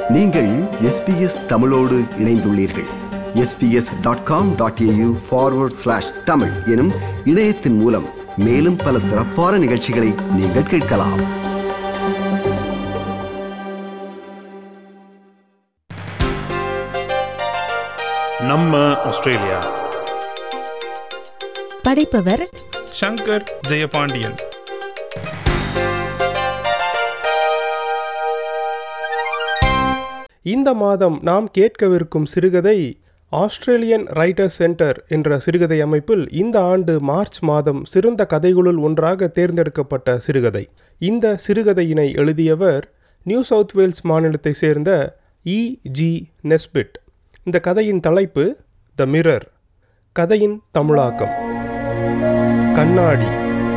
நீங்கள் எஸ்பிஎஸ் தமிழோடு இணைந்துள்ளீர்கள் SBS dot com dot AU forward slash Tamil எனும் இணையத்தின் மூலம் மேலும் பல சிறப்பான நிகழ்ச்சிகளை நீங்கள் கேட்கலாம் நம்ம ஆஸ்திரேலியா படைப்பவர் சங்கர் ஜெயபாண்டியன் இந்த மாதம் நாம் கேட்கவிருக்கும் சிறுகதை ஆஸ்திரேலியன் ரைட்டர்ஸ் சென்டர் என்ற சிறுகதை அமைப்பில் இந்த ஆண்டு மார்ச் மாதம் சிறந்த கதைகளுள் ஒன்றாக தேர்ந்தெடுக்கப்பட்ட சிறுகதை இந்த சிறுகதையினை எழுதியவர் நியூ சவுத் வேல்ஸ் மாநிலத்தை சேர்ந்த இ ஜி நெஸ்பிட் இந்த கதையின் தலைப்பு த மிரர் கதையின் தமிழாக்கம் கண்ணாடி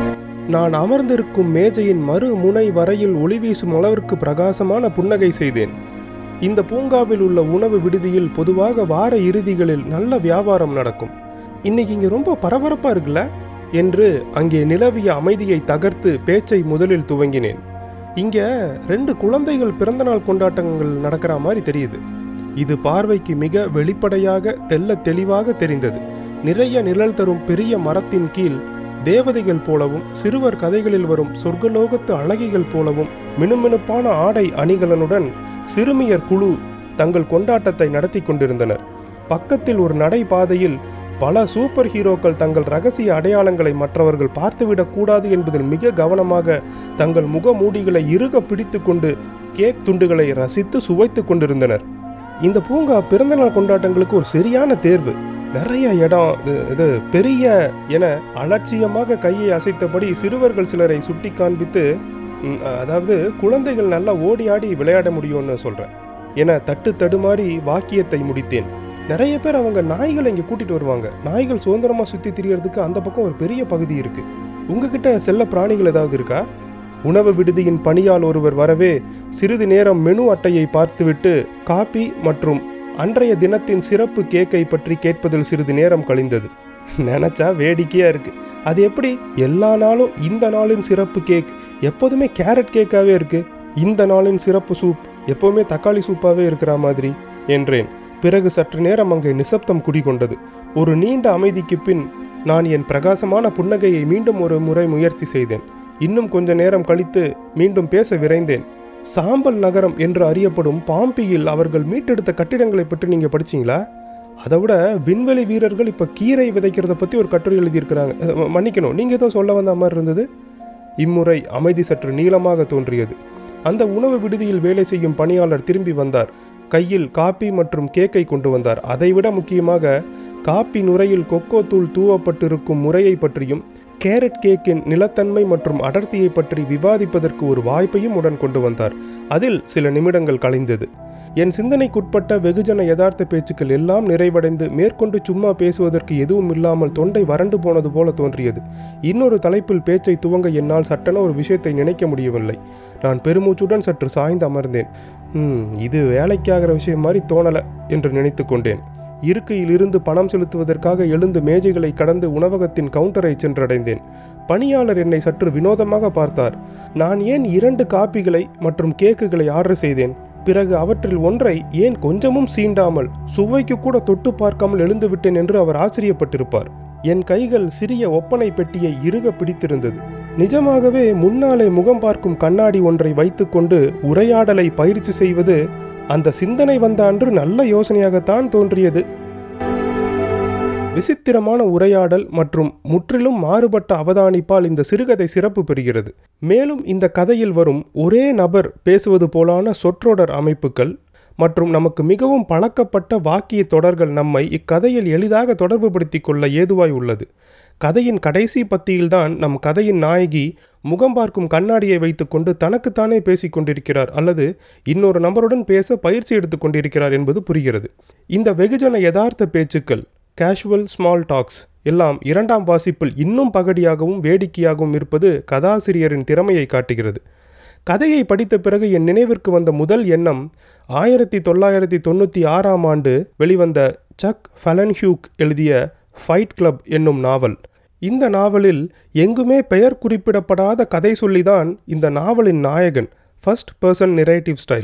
நான் அமர்ந்திருக்கும் மேஜையின் மறு முனை வரையில் ஒளி வீசும் அளவிற்கு பிரகாசமான புன்னகை செய்தேன் இந்த பூங்காவில் உள்ள உணவு விடுதியில் பொதுவாக வார இறுதிகளில் நல்ல வியாபாரம் நடக்கும் இன்னைக்கு இங்கே ரொம்ப பரபரப்பா இருக்குல்ல என்று அங்கே நிலவிய அமைதியை தகர்த்து பேச்சை முதலில் துவங்கினேன் இங்க ரெண்டு குழந்தைகள் பிறந்தநாள் கொண்டாட்டங்கள் நடக்கிற மாதிரி தெரியுது இது பார்வைக்கு மிக வெளிப்படையாக தெல்ல தெளிவாக தெரிந்தது நிறைய நிழல் தரும் பெரிய மரத்தின் கீழ் தேவதைகள் போலவும் சிறுவர் கதைகளில் வரும் சொர்க்கலோகத்து அழகிகள் போலவும் மினுமினுப்பான ஆடை அணிகலனுடன் சிறுமியர் குழு தங்கள் கொண்டாட்டத்தை நடத்தி கொண்டிருந்தனர் பக்கத்தில் ஒரு நடைபாதையில் பல சூப்பர் ஹீரோக்கள் தங்கள் ரகசிய அடையாளங்களை மற்றவர்கள் பார்த்துவிடக் கூடாது என்பதில் மிக கவனமாக தங்கள் முகமூடிகளை இறுக பிடித்துக்கொண்டு கேக் துண்டுகளை ரசித்து சுவைத்துக் கொண்டிருந்தனர் இந்த பூங்கா பிறந்தநாள் கொண்டாட்டங்களுக்கு ஒரு சரியான தேர்வு நிறைய இடம் இது இது பெரிய என அலட்சியமாக கையை அசைத்தபடி சிறுவர்கள் சிலரை சுட்டி காண்பித்து ம், அதாவது குழந்தைகள் நல்லா ஓடி ஆடி விளையாட முடியும்னு சொல்கிறேன் என தட்டு தடுமாறி வாக்கியத்தை முடித்தேன் நிறைய பேர் அவங்க நாய்களை இங்கே கூட்டிட்டு வருவாங்க நாய்கள் சுதந்திரமாக சுற்றி திரியறதுக்கு அந்த பக்கம் ஒரு பெரிய பகுதி இருக்கு உங்ககிட்ட செல்ல பிராணிகள் ஏதாவது இருக்கா உணவு விடுதியின் பணியால் ஒருவர் வரவே சிறிது நேரம் மெனு அட்டையை பார்த்துவிட்டு காபி மற்றும் அன்றைய தினத்தின் சிறப்பு கேக்கை பற்றி கேட்பதில் சிறிது நேரம் கழிந்தது நினைச்சா வேடிக்கையா இருக்கு அது எப்படி எல்லா நாளும் இந்த நாளின் சிறப்பு கேக் எப்போதுமே கேரட் கேக்காவே இருக்கு இந்த நாளின் சிறப்பு சூப் எப்போவுமே தக்காளி சூப்பாவே இருக்கிற மாதிரி என்றேன் பிறகு சற்று நேரம் அங்கே நிசப்தம் குடிகொண்டது ஒரு நீண்ட அமைதிக்கு பின் நான் என் பிரகாசமான புன்னகையை மீண்டும் ஒரு முறை முயற்சி செய்தேன் இன்னும் கொஞ்ச நேரம் கழித்து மீண்டும் பேச விரைந்தேன் சாம்பல் நகரம் என்று அறியப்படும் பாம்பியில் அவர்கள் மீட்டெடுத்த கட்டிடங்களை பற்றி நீங்க படிச்சீங்களா அதை விட விண்வெளி வீரர்கள் இப்போ கீரை விதைக்கிறத பற்றி ஒரு கட்டுரை எழுதியிருக்கிறாங்க அஹ் மன்னிக்கணும் நீங்கள் ஏதோ சொல்ல வந்த மாதிரி இருந்தது இம்முறை அமைதி சற்று நீளமாக தோன்றியது அந்த உணவு விடுதியில் வேலை செய்யும் பணியாளர் திரும்பி வந்தார் கையில் காப்பி மற்றும் கேக்கை கொண்டு வந்தார் அதைவிட முக்கியமாக காப்பி நுரையில் கொக்கோ தூள் தூவப்பட்டிருக்கும் முறையை பற்றியும் கேரட் கேக்கின் நிலத்தன்மை மற்றும் அடர்த்தியை பற்றி விவாதிப்பதற்கு ஒரு வாய்ப்பையும் உடன் கொண்டு வந்தார் அதில் சில நிமிடங்கள் கலைந்தது என் சிந்தனைக்குட்பட்ட வெகுஜன யதார்த்த பேச்சுக்கள் எல்லாம் நிறைவடைந்து மேற்கொண்டு சும்மா பேசுவதற்கு எதுவும் இல்லாமல் தொண்டை வறண்டு போனது போல தோன்றியது இன்னொரு தலைப்பில் பேச்சை துவங்க என்னால் சட்டென ஒரு விஷயத்தை நினைக்க முடியவில்லை நான் பெருமூச்சுடன் சற்று சாய்ந்து அமர்ந்தேன் "ம், இது வேலைக்காகிற விஷயம் மாதிரி தோணல என்று நினைத்து கொண்டேன் இருக்கையில் இருந்து பணம் செலுத்துவதற்காக எழுந்து மேஜைகளை கடந்து உணவகத்தின் கவுண்டரை சென்றடைந்தேன் பணியாளர் என்னை சற்று வினோதமாக பார்த்தார் நான் ஏன் இரண்டு காப்பிகளை மற்றும் கேக்குகளை ஆர்டர் செய்தேன் பிறகு அவற்றில் ஒன்றை ஏன் கொஞ்சமும் சீண்டாமல் சுவைக்கு கூட தொட்டு பார்க்காமல் எழுந்து விட்டேன் என்று அவர் ஆச்சரியப்பட்டிருப்பார் என் கைகள் சிறிய ஒப்பனை பெட்டியை இறுக பிடித்திருந்தது நிஜமாகவே முன்னாலே முகம் பார்க்கும் கண்ணாடி ஒன்றை வைத்துக்கொண்டு உரையாடலை பயிற்சி செய்வது அந்த சிந்தனை வந்த அன்று நல்ல யோசனையாகத்தான் தோன்றியது விசித்திரமான உரையாடல் மற்றும் முற்றிலும் மாறுபட்ட அவதானிப்பால் இந்த சிறுகதை சிறப்பு பெறுகிறது மேலும் இந்த கதையில் வரும் ஒரே நபர் பேசுவது போலான சொற்றொடர் அமைப்புகள் மற்றும் நமக்கு மிகவும் பழக்கப்பட்ட வாக்கிய தொடர்கள் நம்மை இக்கதையில் எளிதாக தொடர்புபடுத்திக் கொள்ள ஏதுவாய் உள்ளது கதையின் கடைசி பத்தியில்தான் நம் கதையின் நாயகி முகம் பார்க்கும் கண்ணாடியை வைத்துக்கொண்டு தனக்குத்தானே பேசிக் கொண்டிருக்கிறார் அல்லது இன்னொரு நபருடன் பேச பயிற்சி எடுத்துக் கொண்டிருக்கிறார் என்பது புரிகிறது இந்த வெகுஜன யதார்த்த பேச்சுக்கள் கேஷுவல் ஸ்மால் டாக்ஸ் எல்லாம் இரண்டாம் வாசிப்பில் இன்னும் பகடியாகவும் வேடிக்கையாகவும் இருப்பது கதாசிரியரின் திறமையை காட்டுகிறது கதையை படித்த பிறகு என் நினைவிற்கு வந்த முதல் எண்ணம் ஆயிரத்தி தொள்ளாயிரத்தி தொண்ணூற்றி ஆறாம் ஆண்டு வெளிவந்த சக் ஃபலன்ஹியூக் எழுதிய ஃபைட் கிளப் என்னும் நாவல் இந்த நாவலில் எங்குமே பெயர் குறிப்பிடப்படாத கதை சொல்லிதான் இந்த நாவலின் நாயகன் ஃபர்ஸ்ட் பர்சன் நெரேட்டிவ் ஸ்டைல்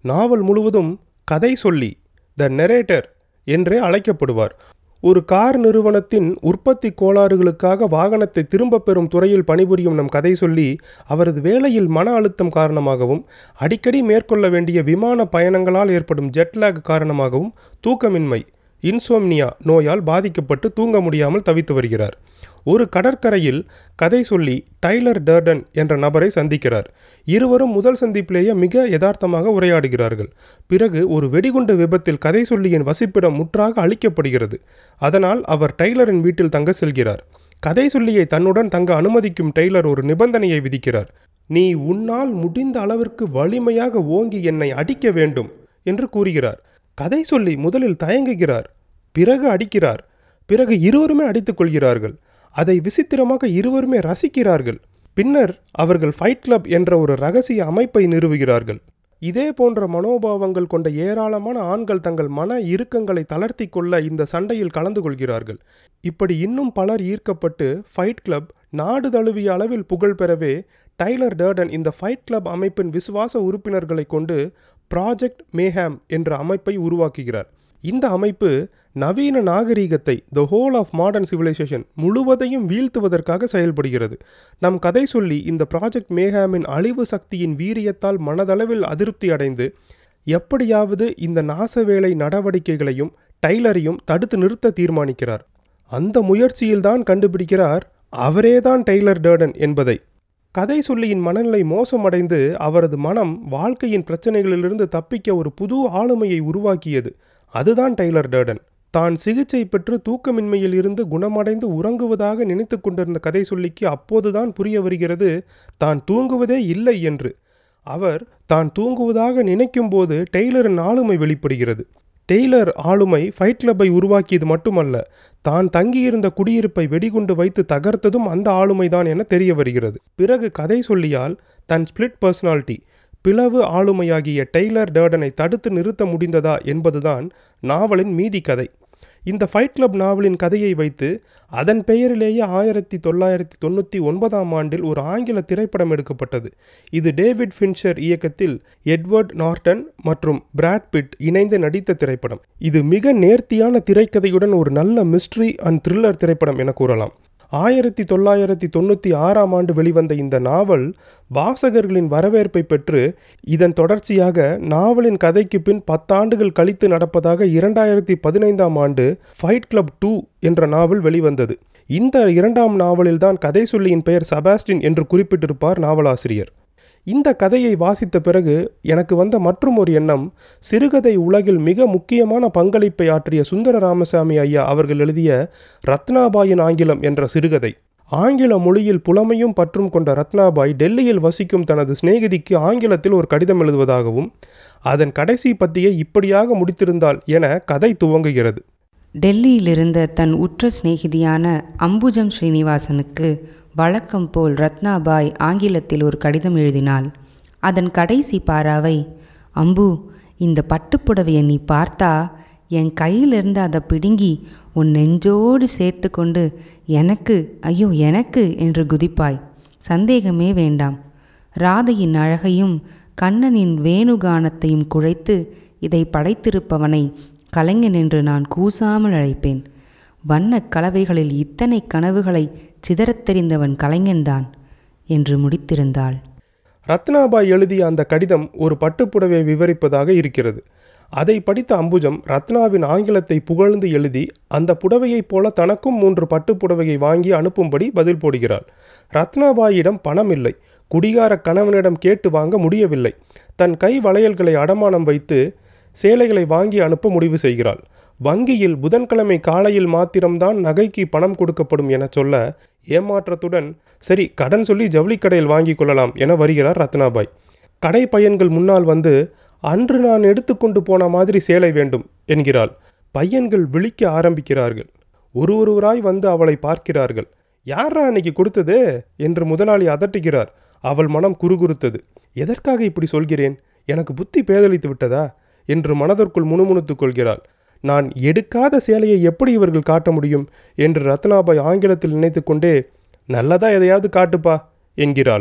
நாவல் முழுவதும் கதை சொல்லி த நெரேட்டர் என்றே அழைக்கப்படுவார் ஒரு கார் நிறுவனத்தின் உற்பத்தி கோளாறுகளுக்காக வாகனத்தை திரும்பப் பெறும் துறையில் பணிபுரியும் நம் கதை சொல்லி அவரது வேலையில் மன அழுத்தம் காரணமாகவும் அடிக்கடி மேற்கொள்ள வேண்டிய விமான பயணங்களால் ஏற்படும் ஜெட்லாக் காரணமாகவும் தூக்கமின்மை இன்சோம்னியா நோயால் பாதிக்கப்பட்டு தூங்க முடியாமல் தவித்து வருகிறார் ஒரு கடற்கரையில் கதை சொல்லி டைலர் டர்டன் என்ற நபரை சந்திக்கிறார் இருவரும் முதல் சந்திப்பிலேயே மிக யதார்த்தமாக உரையாடுகிறார்கள் பிறகு ஒரு வெடிகுண்டு விபத்தில் கதை சொல்லியின் வசிப்பிடம் முற்றாக அழிக்கப்படுகிறது அதனால் அவர் டைலரின் வீட்டில் தங்க செல்கிறார் கதை சொல்லியை தன்னுடன் தங்க அனுமதிக்கும் டெய்லர் ஒரு நிபந்தனையை விதிக்கிறார் நீ உன்னால் முடிந்த அளவிற்கு வலிமையாக ஓங்கி என்னை அடிக்க வேண்டும் என்று கூறுகிறார் கதை சொல்லி முதலில் தயங்குகிறார் பிறகு அடிக்கிறார் பிறகு இருவருமே அடித்துக் கொள்கிறார்கள் அதை விசித்திரமாக இருவருமே ரசிக்கிறார்கள் பின்னர் அவர்கள் ஃபைட் கிளப் என்ற ஒரு ரகசிய அமைப்பை நிறுவுகிறார்கள் இதே போன்ற மனோபாவங்கள் கொண்ட ஏராளமான ஆண்கள் தங்கள் மன இறுக்கங்களை தளர்த்தி கொள்ள இந்த சண்டையில் கலந்து கொள்கிறார்கள் இப்படி இன்னும் பலர் ஈர்க்கப்பட்டு ஃபைட் கிளப் நாடு தழுவிய அளவில் புகழ் பெறவே டைலர் டர்டன் இந்த ஃபைட் கிளப் அமைப்பின் விசுவாச உறுப்பினர்களை கொண்டு ப்ராஜெக்ட் மேஹாம் என்ற அமைப்பை உருவாக்குகிறார் இந்த அமைப்பு நவீன நாகரீகத்தை the whole of modern civilisation முழுவதையும் வீழ்த்துவதற்காக செயல்படுகிறது நம் கதை சொல்லி இந்த ப்ராஜெக்ட் மேஹாமின் அழிவு சக்தியின் வீரியத்தால் மனதளவில் அதிருப்தி அடைந்து எப்படியாவது இந்த நாசவேலை நடவடிக்கைகளையும் டைலரையும் தடுத்து நிறுத்த தீர்மானிக்கிறார் அந்த முயற்சியில்தான் கண்டுபிடிக்கிறார் அவரேதான் டெய்லர் டர்டன் என்பதை கதை சொல்லியின் மனநிலை மோசமடைந்து அவரது மனம் வாழ்க்கையின் பிரச்சனைகளிலிருந்து தப்பிக்க ஒரு புது ஆளுமையை உருவாக்கியது அதுதான் டெய்லர் டர்டன் தான் சிகிச்சை பெற்று தூக்கமின்மையில் இருந்து குணமடைந்து உறங்குவதாக நினைத்து கொண்டிருந்த கதை சொல்லிக்கு அப்போதுதான் புரிய வருகிறது தான் தூங்குவதே இல்லை என்று அவர் தான் தூங்குவதாக நினைக்கும்போது டெய்லரின் ஆளுமை வெளிப்படுகிறது டெய்லர் ஆளுமை ஃபைட் கிளப்பை உருவாக்கியது மட்டுமல்ல தான் தங்கியிருந்த குடியிருப்பை வெடிகுண்டு வைத்து தகர்த்ததும் அந்த ஆளுமைதான் என தெரிய வருகிறது பிறகு கதை சொல்லியால் தன் ஸ்பிளிட் பர்சனாலிட்டி பிளவு ஆளுமையாகிய டெய்லர் டர்டனை தடுத்து நிறுத்த முடிந்ததா என்பதுதான் நாவலின் மீதி கதை இந்த ஃபைட் கிளப் நாவலின் கதையை வைத்து அதன் பெயரிலேயே ஆயிரத்தி தொள்ளாயிரத்தி தொண்ணூற்றி ஒன்பதாம் ஆண்டில் ஒரு ஆங்கில திரைப்படம் எடுக்கப்பட்டது இது டேவிட் ஃபின்ச்சர் இயக்கத்தில் எட்வர்ட் நார்டன் மற்றும் பிராட் பிட் இணைந்து நடித்த திரைப்படம் இது மிக நேர்த்தியான திரைக்கதையுடன் ஒரு நல்ல மிஸ்ட்ரி அண்ட் த்ரில்லர் திரைப்படம் என கூறலாம் ஆயிரத்தி தொள்ளாயிரத்தி தொண்ணூற்றி ஆறாம் ஆண்டு வெளிவந்த இந்த நாவல் வாசகர்களின் வரவேற்பை பெற்று இதன் தொடர்ச்சியாக நாவலின் கதைக்கு பின் பத்தாண்டுகள் கழித்து நடப்பதாக இரண்டாயிரத்தி பதினைந்தாம் ஆண்டு ஃபைட் கிளப் டூ என்ற நாவல் வெளிவந்தது இந்த இரண்டாம் நாவலில்தான் கதை சொல்லியின் பெயர் செபாஸ்டின் என்று குறிப்பிட்டிருப்பார் நாவலாசிரியர் இந்த கதையை வாசித்த பிறகு எனக்கு வந்த மற்றும் ஒரு எண்ணம் சிறுகதை உலகில் மிக முக்கியமான பங்களிப்பை ஆற்றிய சுந்தர ராமசாமி ஐயா அவர்கள் எழுதிய ரத்னாபாயின் ஆங்கிலம் என்ற சிறுகதை ஆங்கில மொழியில் புலமையும் பற்றும் கொண்ட ரத்னாபாய் டெல்லியில் வசிக்கும் தனது சிநேகிதிக்கு ஆங்கிலத்தில் ஒரு கடிதம் எழுதுவதாகவும் அதன் கடைசி பத்தியை இப்படியாக முடித்திருந்தால் என கதை துவங்குகிறது டெல்லியில் இருந்த தன் உற்ற சிநேகிதியான அம்புஜம் ஸ்ரீனிவாசனுக்கு வழக்கம் போல் ரத்னாபாய் ஆங்கிலத்தில் ஒரு கடிதம் எழுதினாள் அதன் கடைசி பாராவை அம்பு இந்த பட்டுப்புடவையை நீ பார்த்தா என் கையிலிருந்து அதை பிடுங்கி உன் நெஞ்சோடு சேர்த்து கொண்டு எனக்கு ஐயோ எனக்கு என்று குதிப்பாய் சந்தேகமே வேண்டாம் ராதையின் அழகையும் கண்ணனின் வேணுகானத்தையும் குழைத்து இதை படைத்திருப்பவனை கலைஞன் என்று நான் கூசாமல் அழைப்பேன் வண்ணக் கலவைகளில் இத்தனை கனவுகளை சிதறத் தெரிந்தவன் கலைஞன்தான் என்று முடித்திருந்தாள் ரத்னாபாய் எழுதிய அந்த கடிதம் ஒரு பட்டுப்புடவையை விவரிப்பதாக இருக்கிறது அதை படித்த அம்புஜம் ரத்னாவின் ஆங்கிலத்தை புகழ்ந்து எழுதி அந்த புடவையைப் போல தனக்கும் மூன்று பட்டுப்புடவையை வாங்கி அனுப்பும்படி பதில் போடுகிறாள் ரத்னாபாயிடம் பணம் இல்லை குடிகார கணவனிடம் கேட்டு வாங்க முடியவில்லை தன் கை வளையல்களை அடமானம் வைத்து சேலைகளை வாங்கி அனுப்ப முடிவு செய்கிறாள் வங்கியில் புதன்கிழமை காலையில் மாத்திரம்தான் நகைக்கு பணம் கொடுக்கப்படும் என சொல்ல ஏமாற்றத்துடன் சரி கடன் சொல்லி ஜவுளிக்கடையில் வாங்கி கொள்ளலாம் என வருகிறார் ரத்னாபாய் கடை பையன்கள் முன்னால் வந்து அன்று நான் எடுத்துக்கொண்டு போன மாதிரி சேலை வேண்டும் என்கிறாள் பையன்கள் விழிக்க ஆரம்பிக்கிறார்கள் ஒரு ஒருவராய் வந்து அவளை பார்க்கிறார்கள் யாரா அன்னைக்கு கொடுத்தது என்று முதலாளி அதட்டுகிறார் அவள் மனம் குறுகுறுத்தது எதற்காக இப்படி சொல்கிறேன் எனக்கு புத்தி பேதலித்து விட்டதா என்று மனதிற்குள் முணுமுணுத்துக் கொள்கிறாள் நான் எடுக்காத சேலையை எப்படி இவர்கள் காட்ட முடியும் என்று ரத்னாபாய் ஆங்கிலத்தில் நினைத்துக்கொண்டே நல்லதா எதையாவது காட்டுப்பா என்கிறாள்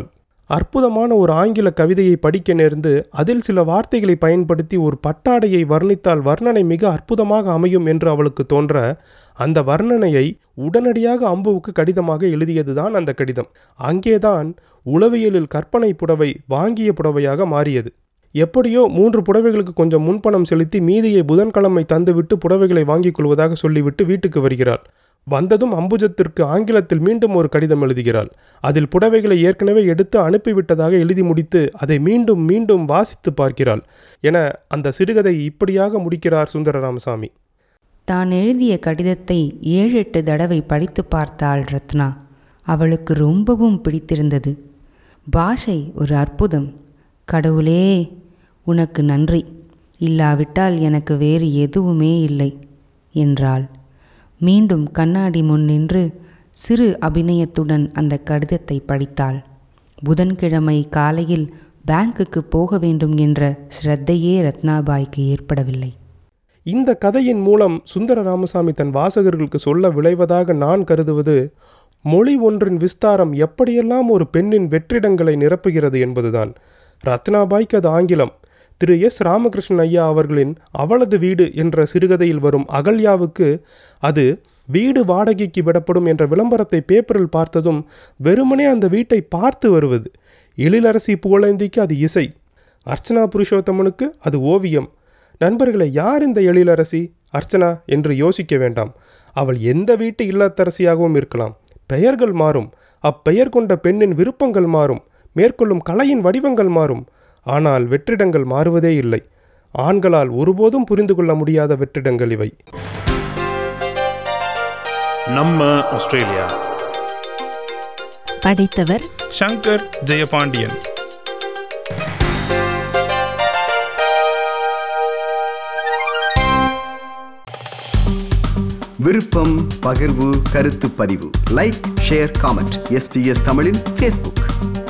அற்புதமான ஒரு ஆங்கில கவிதையை படிக்க நேர்ந்து அதில் சில வார்த்தைகளை பயன்படுத்தி ஒரு பட்டாடையை வர்ணித்தால் வர்ணனை மிக அற்புதமாக அமையும் என்று அவளுக்கு தோன்ற அந்த வர்ணனையை உடனடியாக அம்புவுக்கு கடிதமாக எழுதியதுதான் அந்த கடிதம் அங்கேதான் உளவியலில் கற்பனை புடவை வாங்கிய புடவையாக மாறியது எப்படியோ மூன்று புடவைகளுக்கு கொஞ்சம் முன்பணம் செலுத்தி மீதியை புதன்கிழமை தந்துவிட்டு புடவைகளை வாங்கிக் கொள்வதாக சொல்லிவிட்டு வீட்டுக்கு வருகிறாள் வந்ததும் அம்புஜத்திற்கு ஆங்கிலத்தில் மீண்டும் ஒரு கடிதம் எழுதுகிறாள் அதில் புடவைகளை ஏற்கனவே எடுத்து அனுப்பிவிட்டதாக எழுதி முடித்து அதை மீண்டும் மீண்டும் வாசித்து பார்க்கிறாள் என அந்த சிறுகதை இப்படியாக முடிக்கிறார் சுந்தர ராமசாமி தான் எழுதிய கடிதத்தை ஏழு எட்டு தடவை படித்து பார்த்தாள் ரத்னா அவளுக்கு ரொம்பவும் பிடித்திருந்தது பாஷை ஒரு அற்புதம் கடவுளே உனக்கு நன்றி இல்லாவிட்டால் எனக்கு வேறு எதுவுமே இல்லை என்றாள் மீண்டும் கண்ணாடி முன் நின்று சிறு அபிநயத்துடன் அந்த கடிதத்தை படித்தாள் புதன்கிழமை காலையில் பேங்குக்கு போக வேண்டும் என்ற ஸ்ரத்தையே ரத்னாபாய்க்கு ஏற்படவில்லை இந்த கதையின் மூலம் சுந்தர ராமசாமி தன் வாசகர்களுக்கு சொல்ல விளைவதாக நான் கருதுவது மொழி ஒன்றின் விஸ்தாரம் எப்படியெல்லாம் ஒரு பெண்ணின் வெற்றிடங்களை நிரப்புகிறது என்பதுதான் ரத்னாபாய்க்கு அது ஆங்கிலம் திரு எஸ் ராமகிருஷ்ணன் ஐயா அவர்களின் அவளது வீடு என்ற சிறுகதையில் வரும் அகல்யாவுக்கு அது வீடு வாடகைக்கு விடப்படும் என்ற விளம்பரத்தை பேப்பரில் பார்த்ததும் வெறுமனே அந்த வீட்டை பார்த்து வருவது எழிலரசி புகழேந்திக்கு அது இசை அர்ச்சனா புருஷோத்தமனுக்கு அது ஓவியம் நண்பர்களே யார் இந்த எழிலரசி அர்ச்சனா என்று யோசிக்க வேண்டாம் அவள் எந்த வீட்டு இல்லத்தரசியாகவும் இருக்கலாம் பெயர்கள் மாறும் அப்பெயர் கொண்ட பெண்ணின் விருப்பங்கள் மாறும் மேற்கொள்ளும் கலையின் வடிவங்கள் மாறும் ஆனால் வெற்றிடங்கள் மாறுவதே இல்லை ஆண்களால் ஒருபோதும் புரிந்து கொள்ள முடியாத வெற்றிடங்கள் இவை நம்ம ஆஸ்திரேலியா படைத்தவர் சங்கர் ஜெயபாண்டியன் விருப்பம் பகிர்வு கருத்து பதிவு லைக் ஷேர் காமெண்ட் எஸ்பிஎஸ் தமிழின் ஃபேஸ்புக்